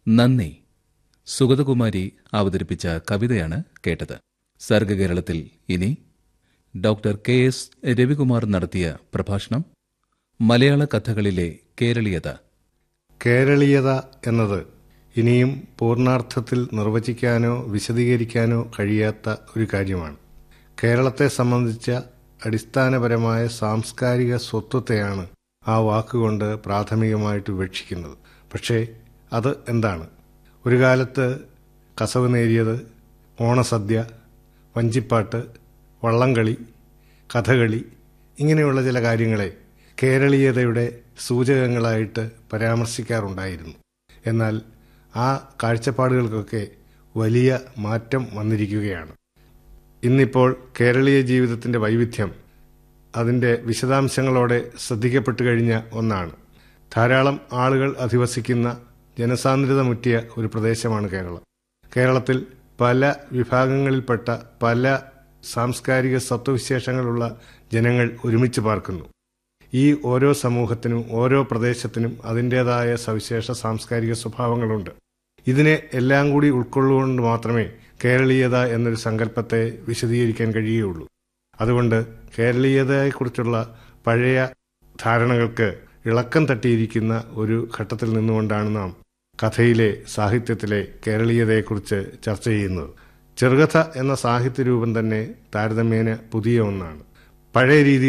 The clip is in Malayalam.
നന്ദി സുഗതകുമാരി അവതരിപ്പിച്ച കവിതയാണ് കേട്ടത് സർഗകേരളത്തിൽ ഇനി ഡോക്ടർ കെ എസ് രവികുമാർ നടത്തിയ പ്രഭാഷണം മലയാള കഥകളിലെ കേരളീയത കേരളീയത എന്നത് ഇനിയും പൂർണാർത്ഥത്തിൽ നിർവചിക്കാനോ വിശദീകരിക്കാനോ കഴിയാത്ത ഒരു കാര്യമാണ് കേരളത്തെ സംബന്ധിച്ച അടിസ്ഥാനപരമായ സാംസ്കാരിക സ്വത്വത്തെയാണ് ആ വാക്കുകൊണ്ട് പ്രാഥമികമായിട്ട് വിവക്ഷിക്കുന്നത് പക്ഷേ അത് എന്താണ് ഒരു കാലത്ത് കസവ് നേരിയത് ഓണസദ്യ വഞ്ചിപ്പാട്ട് വള്ളംകളി കഥകളി ഇങ്ങനെയുള്ള ചില കാര്യങ്ങളെ കേരളീയതയുടെ സൂചകങ്ങളായിട്ട് പരാമർശിക്കാറുണ്ടായിരുന്നു എന്നാൽ ആ കാഴ്ചപ്പാടുകൾക്കൊക്കെ വലിയ മാറ്റം വന്നിരിക്കുകയാണ് ഇന്നിപ്പോൾ കേരളീയ ജീവിതത്തിന്റെ വൈവിധ്യം അതിന്റെ വിശദാംശങ്ങളോടെ ശ്രദ്ധിക്കപ്പെട്ടു കഴിഞ്ഞ ഒന്നാണ് ധാരാളം ആളുകൾ അധിവസിക്കുന്ന ജനസാന്ദ്രത മുറ്റിയ ഒരു പ്രദേശമാണ് കേരളം കേരളത്തിൽ പല വിഭാഗങ്ങളിൽപ്പെട്ട പല സാംസ്കാരിക സത്വവിശേഷങ്ങളുള്ള ജനങ്ങൾ ഒരുമിച്ച് പാർക്കുന്നു ഈ ഓരോ സമൂഹത്തിനും ഓരോ പ്രദേശത്തിനും അതിൻ്റെതായ സവിശേഷ സാംസ്കാരിക സ്വഭാവങ്ങളുണ്ട് ഇതിനെ എല്ലാം കൂടി ഉൾക്കൊള്ളുകൊണ്ട് മാത്രമേ കേരളീയത എന്നൊരു സങ്കല്പത്തെ വിശദീകരിക്കാൻ കഴിയുകയുള്ളൂ അതുകൊണ്ട് കേരളീയതയെക്കുറിച്ചുള്ള പഴയ ധാരണകൾക്ക് ഇളക്കം തട്ടിയിരിക്കുന്ന ഒരു ഘട്ടത്തിൽ നിന്നുകൊണ്ടാണ് നാം കഥയിലെ സാഹിത്യത്തിലെ കേരളീയതയെക്കുറിച്ച് ചർച്ച ചെയ്യുന്നത് ചെറുകഥ എന്ന സാഹിത്യരൂപം തന്നെ താരതമ്യേന പുതിയ ഒന്നാണ് പഴയ രീതിയിൽ